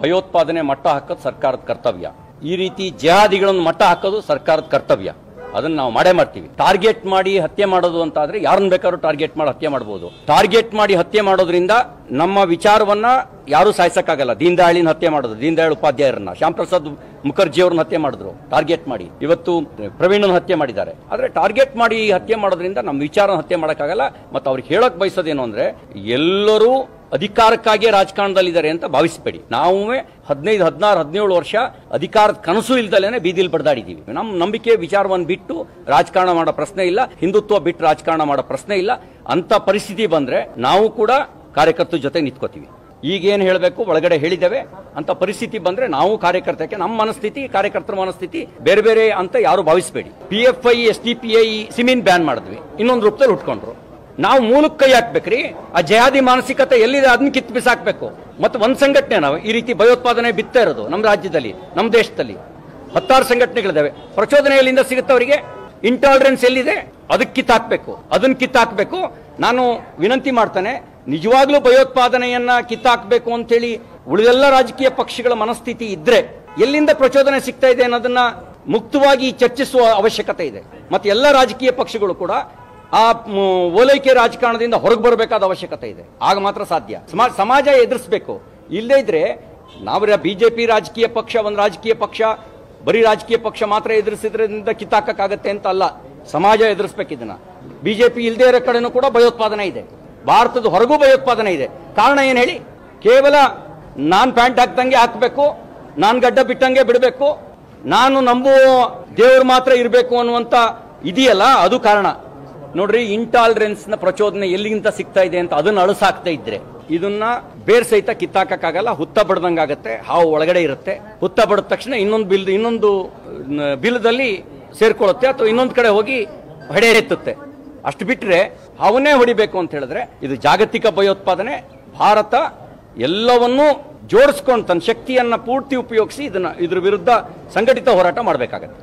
ಭಯೋತ್ಪಾದನೆ ಮಟ್ಟ ಹಾಕೋದು ಸರ್ಕಾರದ ಕರ್ತವ್ಯ ಈ ರೀತಿ ಜಿಹಾದಿಗಳನ್ನು ಮಟ್ಟ ಹಾಕೋದು ಸರ್ಕಾರದ ಕರ್ತವ್ಯ ಅದನ್ನ ನಾವು ಮಾಡೇ ಮಾಡ್ತೀವಿ ಟಾರ್ಗೆಟ್ ಮಾಡಿ ಹತ್ಯೆ ಮಾಡೋದು ಅಂತ ಆದ್ರೆ ಯಾರನ್ನ ಬೇಕಾದ್ರೂ ಟಾರ್ಗೆಟ್ ಮಾಡಿ ಹತ್ಯೆ ಮಾಡಬಹುದು ಟಾರ್ಗೆಟ್ ಮಾಡಿ ಹತ್ಯೆ ಮಾಡೋದ್ರಿಂದ ನಮ್ಮ ವಿಚಾರವನ್ನ ಯಾರು ಸಾಯಿಸಕ್ಕಾಗಲ್ಲ ದೀನ್ ದಯಾಳಿನ ಹತ್ಯೆ ಮಾಡೋದು ದೀನ್ ದಯಾಳ್ ಉಪಾಧ್ಯಾಯರನ್ನ ಶ್ಯಾಮ್ ಪ್ರಸಾದ್ ಮುಖರ್ಜಿ ಅವ್ರನ್ನ ಹತ್ಯೆ ಮಾಡಿದ್ರು ಟಾರ್ಗೆಟ್ ಮಾಡಿ ಇವತ್ತು ಪ್ರವೀಣನ ಹತ್ಯೆ ಮಾಡಿದ್ದಾರೆ ಆದ್ರೆ ಟಾರ್ಗೆಟ್ ಮಾಡಿ ಹತ್ಯೆ ಮಾಡೋದ್ರಿಂದ ನಮ್ಮ ವಿಚಾರ ಹತ್ಯೆ ಮಾಡಕ್ಕಾಗಲ್ಲ ಮತ್ತೆ ಅವ್ರಿಗೆ ಹೇಳಕ್ ಬಯಸೋದೇನು ಅಂದ್ರೆ ಎಲ್ಲರೂ ಅಧಿಕಾರಕ್ಕಾಗಿಯೇ ರಾಜಕಾರಣದಲ್ಲಿದ್ದಾರೆ ಅಂತ ಭಾವಿಸಬೇಡಿ ನಾವು ಹದಿನೈದು ಹದಿನಾರು ಹದಿನೇಳು ವರ್ಷ ಅಧಿಕಾರದ ಕನಸು ಇಲ್ದಲೇನೆ ಬೀದಿಲಿ ಬಡ್ದಾಡಿದೀವಿ ನಮ್ಮ ನಂಬಿಕೆ ವಿಚಾರವನ್ನು ಬಿಟ್ಟು ರಾಜಕಾರಣ ಮಾಡೋ ಪ್ರಶ್ನೆ ಇಲ್ಲ ಹಿಂದುತ್ವ ಬಿಟ್ಟು ರಾಜಕಾರಣ ಮಾಡೋ ಪ್ರಶ್ನೆ ಇಲ್ಲ ಅಂತ ಪರಿಸ್ಥಿತಿ ಬಂದ್ರೆ ನಾವು ಕೂಡ ಕಾರ್ಯಕರ್ತರ ಜೊತೆ ನಿಂತ್ಕೋತೀವಿ ಈಗೇನು ಹೇಳಬೇಕು ಒಳಗಡೆ ಹೇಳಿದ್ದೇವೆ ಅಂತ ಪರಿಸ್ಥಿತಿ ಬಂದ್ರೆ ನಾವು ಕಾರ್ಯಕರ್ತಕ್ಕೆ ನಮ್ಮ ಮನಸ್ಥಿತಿ ಕಾರ್ಯಕರ್ತರ ಮನಸ್ಥಿತಿ ಬೇರೆ ಬೇರೆ ಅಂತ ಯಾರು ಭಾವಿಸಬೇಡಿ P F I S D P I ಸಿಮಿನ್ ಬ್ಯಾನ್ ಮಾಡಿದ್ವಿ ಇನ್ನೊಂದು ರೂಪದಲ್ಲಿ ಉಟ್ಕೊಂಡ್ರು ನಾವು ಮೂಲಕ್ಕೆ ಕೈ ಹಾಕ್ಬೇಕ್ರಿ ಆ ಜಯಾದಿ ಮಾನಸಿಕತೆ ಎಲ್ಲಿದೆ ಅದನ್ನ ಕಿತ್ತು ಬಿಸಾಕ್ಬೇಕು ಮತ್ತೆ ಒಂದ್ ಸಂಘಟನೆ ನಾವು ಈ ರೀತಿ ಭಯೋತ್ಪಾದನೆ ಬಿತ್ತಾ ಇರೋದು ನಮ್ಮ ರಾಜ್ಯದಲ್ಲಿ ನಮ್ಮ ದೇಶದಲ್ಲಿ ಹತ್ತಾರು ಸಂಘಟನೆಗಳಿದಾವೆ ಪ್ರಚೋದನೆ ಎಲ್ಲಿಂದ ಸಿಗುತ್ತೆ ಅವರಿಗೆ ಇಂಟಾಲರೆನ್ಸ್ ಎಲ್ಲಿದೆ ಅದಕ್ಕೆ ಕಿತ್ತಾಕ್ಬೇಕು ಅದನ್ನ ಕಿತ್ತಾಕ್ಬೇಕು ನಾನು ವಿನಂತಿ ಮಾಡ್ತಾನೆ ನಿಜವಾಗ್ಲೂ ಭಯೋತ್ಪಾದನೆಯನ್ನ ಕಿತ್ತಾಕ್ಬೇಕು ಅಂತೇಳಿ ಉಳಿದೆಲ್ಲ ರಾಜಕೀಯ ಪಕ್ಷಗಳ ಮನಸ್ಥಿತಿ ಇದ್ರೆ ಎಲ್ಲಿಂದ ಪ್ರಚೋದನೆ ಸಿಗ್ತಾ ಇದೆ ಅನ್ನೋದನ್ನ ಮುಕ್ತವಾಗಿ ಚರ್ಚಿಸುವ ಅವಶ್ಯಕತೆ ಇದೆ ಮತ್ತೆ ಎಲ್ಲ ರಾಜಕೀಯ ಪಕ್ಷಗಳು ಕೂಡ ಆ ಮ್, ಓಲೈಕೆ ರಾಜಕಾರಣದಿಂದ ಹೊರಗೆ ಬರಬೇಕಾದ ಅವಶ್ಯಕತೆ ಇದೆ ಆಗ ಮಾತ್ರ ಸಾಧ್ಯ ಸಮಾಜ ಸಮಾಜ ಎದುರಿಸಬೇಕು ಇಲ್ಲದೇ ಇದ್ರೆ ನಾವು ಬಿಜೆಪಿ ರಾಜಕೀಯ ಪಕ್ಷ ಒಂದು ರಾಜಕೀಯ ಪಕ್ಷ ಬರೀ ರಾಜಕೀಯ ಪಕ್ಷ ಮಾತ್ರ ಎದುರಿಸಿದ್ರಿಂದ ಕಿತ್ತಾಕಕ್ಕಾಗತ್ತೆ ಅಂತ ಅಲ್ಲ ಸಮಾಜ ಎದುರಿಸ್ಬೇಕು ಇದನ್ನ ಬಿಜೆಪಿ ಇಲ್ಲದೇ ಇರೋ ಕಡೆನೂ ಕೂಡ ಭಯೋತ್ಪಾದನೆ ಇದೆ ಭಾರತದ ಹೊರಗೂ ಭಯೋತ್ಪಾದನೆ ಇದೆ ಕಾರಣ ಏನ್ ಹೇಳಿ ಕೇವಲ ನಾನ್ ಪ್ಯಾಂಟ್ ಹಾಕ್ದಂಗೆ ಹಾಕ್ಬೇಕು ನಾನ್ ಗಡ್ಡ ಬಿಟ್ಟಂಗೆ ಬಿಡಬೇಕು ನಾನು ನಂಬುವ ದೇವರು ಮಾತ್ರ ಇರಬೇಕು ಅನ್ನುವಂತ ಇದೆಯಲ್ಲ ಅದು ಕಾರಣ ನೋಡ್ರಿ ಇಂಟಾಲರೆನ್ಸ್ ನ ಪ್ರಚೋದನೆ ಎಲ್ಲಿಂದ ಸಿಗ್ತಾ ಇದೆ ಅಂತ ಅದನ್ನ ಅಳಸಾಕ್ತಾ ಇದ್ರೆ ಇದನ್ನ ಬೇರ್ ಸಹಿತ ಕಿತ್ತಾಕಕ್ಕಾಗಲ್ಲ ಹುತ್ತ ಬಡ್ದಂಗಾಗತ್ತೆ ಹಾವು ಒಳಗಡೆ ಇರುತ್ತೆ ಹುತ್ತ ಬಡದ ತಕ್ಷಣ ಇನ್ನೊಂದು ಬಿಲ್ ಇನ್ನೊಂದು ಬಿಲ್ದಲ್ಲಿ ಸೇರ್ಕೊಳ್ಳುತ್ತೆ ಅಥವಾ ಇನ್ನೊಂದು ಕಡೆ ಹೋಗಿ ಹೊಡೆ ಎತ್ತುತ್ತೆ ಅಷ್ಟು ಬಿಟ್ರೆ ಅವನ್ನೇ ಹೊಡಿಬೇಕು ಅಂತ ಹೇಳಿದ್ರೆ ಇದು ಜಾಗತಿಕ ಭಯೋತ್ಪಾದನೆ ಭಾರತ ಎಲ್ಲವನ್ನೂ ಜೋಡಿಸ್ಕೊಂಡು ತನ್ನ ಶಕ್ತಿಯನ್ನ ಪೂರ್ತಿ ಉಪಯೋಗಿಸಿ ಇದನ್ನ ಇದ್ರ ವಿರುದ್ಧ ಸಂಘಟಿತ ಹೋರಾಟ ಮಾಡಬೇಕಾಗತ್ತೆ